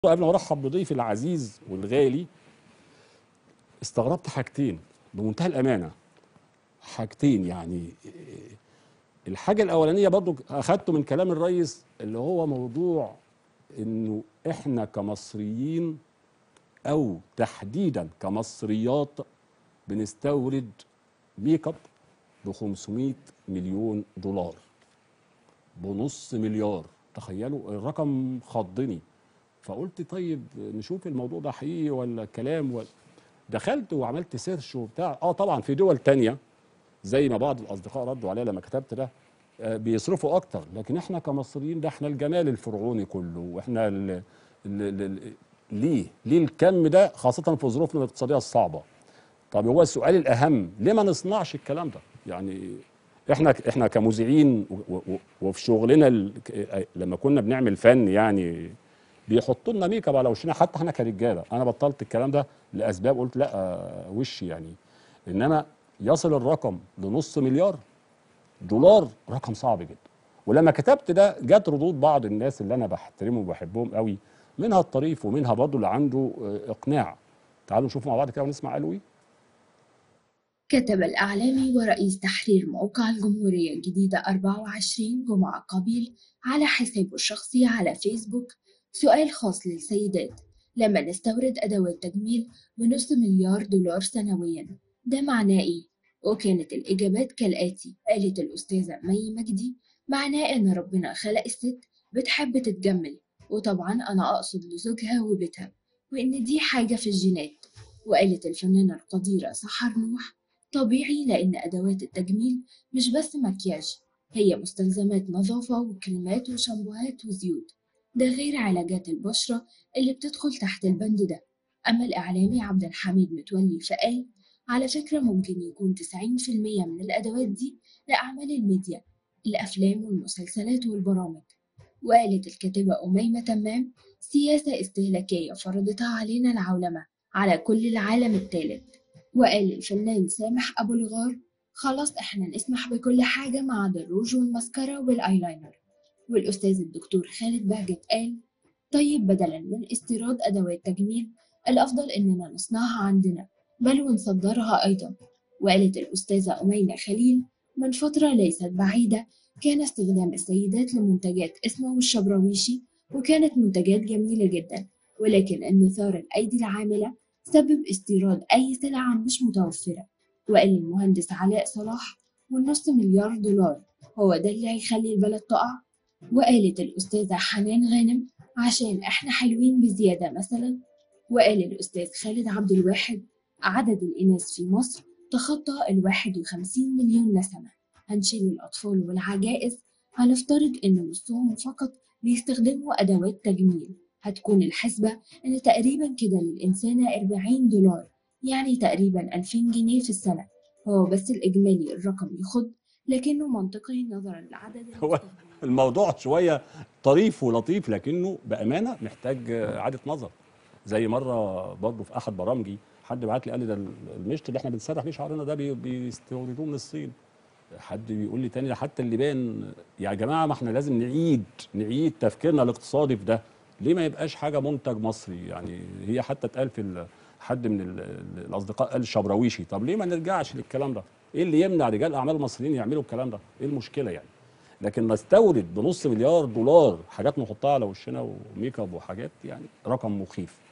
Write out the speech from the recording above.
قبل ما ارحب بضيفي العزيز والغالي استغربت حاجتين بمنتهى الامانه حاجتين يعني الحاجه الاولانيه برضو اخدته من كلام الرئيس اللي هو موضوع انه احنا كمصريين او تحديدا كمصريات بنستورد ميك اب ب 500 مليون دولار بنص مليار تخيلوا الرقم خضني فقلت طيب نشوف الموضوع ده حقيقي ولا كلام ولا دخلت وعملت سيرش وبتاع اه طبعا في دول تانية زي ما بعض الاصدقاء ردوا عليا لما كتبت ده آه بيصرفوا اكتر لكن احنا كمصريين ده احنا الجمال الفرعوني كله واحنا ال ال ال ال ليه ليه الكم ده خاصه في ظروفنا الاقتصاديه الصعبه طب هو السؤال الاهم ليه ما نصنعش الكلام ده يعني احنا احنا كمذيعين وفي شغلنا لما كنا بنعمل فن يعني بيحطوا لنا ميك اب على وشنا حتى احنا كرجاله انا بطلت الكلام ده لاسباب قلت لا وشي يعني انما يصل الرقم لنص مليار دولار رقم صعب جدا ولما كتبت ده جت ردود بعض الناس اللي انا بحترمهم وبحبهم قوي منها الطريف ومنها برضه اللي عنده اقناع تعالوا نشوف مع بعض كده ونسمع قالوا ايه كتب الإعلامي ورئيس تحرير موقع الجمهورية الجديدة 24 جمعة قبيل على حسابه الشخصي على فيسبوك سؤال خاص للسيدات لما نستورد أدوات تجميل بنص مليار دولار سنويا ده معناه إيه؟ وكانت الإجابات كالآتي قالت الأستاذة مي مجدي معناه إن ربنا خلق الست بتحب تتجمل وطبعا أنا أقصد لزوجها وبيتها وإن دي حاجة في الجينات وقالت الفنانة القديرة سحر نوح طبيعي لأن أدوات التجميل مش بس مكياج هي مستلزمات نظافة وكريمات وشامبوهات وزيوت ده غير علاجات البشرة اللي بتدخل تحت البند ده أما الإعلامي عبد الحميد متولي فقال على فكرة ممكن يكون 90% من الأدوات دي لأعمال الميديا الأفلام والمسلسلات والبرامج وقالت الكاتبة أميمة تمام سياسة استهلاكية فرضتها علينا العولمة على كل العالم الثالث وقال الفنان سامح أبو الغار خلاص إحنا نسمح بكل حاجة ما عدا الروج والماسكارا والآيلاينر والأستاذ الدكتور خالد بهجت قال طيب بدلا من استيراد أدوات تجميل الأفضل إننا نصنعها عندنا بل ونصدرها أيضا وقالت الأستاذة أمينة خليل من فترة ليست بعيدة كان استخدام السيدات لمنتجات اسمه الشبراويشي وكانت منتجات جميلة جدا ولكن انثار الأيدي العاملة سبب استيراد أي سلعة مش متوفرة وقال المهندس علاء صلاح والنص مليار دولار هو ده اللي هيخلي البلد تقع وقالت الأستاذة حنان غانم عشان إحنا حلوين بزيادة مثلا وقال الأستاذ خالد عبد الواحد عدد الإناث في مصر تخطى الواحد وخمسين مليون نسمة هنشيل الأطفال والعجائز هنفترض إن نصهم فقط بيستخدموا أدوات تجميل هتكون الحسبة إن تقريبا كده للإنسانة 40 دولار يعني تقريبا 2000 جنيه في السنة هو بس الإجمالي الرقم يخض لكنه منطقي نظرا لعدد هو الموضوع شوية طريف ولطيف لكنه بأمانة محتاج إعادة نظر زي مرة برضه في أحد برامجي حد بعت لي قال لي ده المشط اللي احنا بنسرح بيه شعرنا ده بيستوردوه من الصين حد بيقول لي تاني ده حتى اللبان يا جماعة ما احنا لازم نعيد نعيد تفكيرنا الاقتصادي في ده ليه ما يبقاش حاجه منتج مصري يعني هي حتى اتقال في حد من الاصدقاء قال الشبراويشي طب ليه ما نرجعش للكلام ده ايه اللي يمنع رجال اعمال مصريين يعملوا الكلام ده ايه المشكله يعني لكن نستورد بنص مليار دولار حاجات نحطها على وشنا وميك اب وحاجات يعني رقم مخيف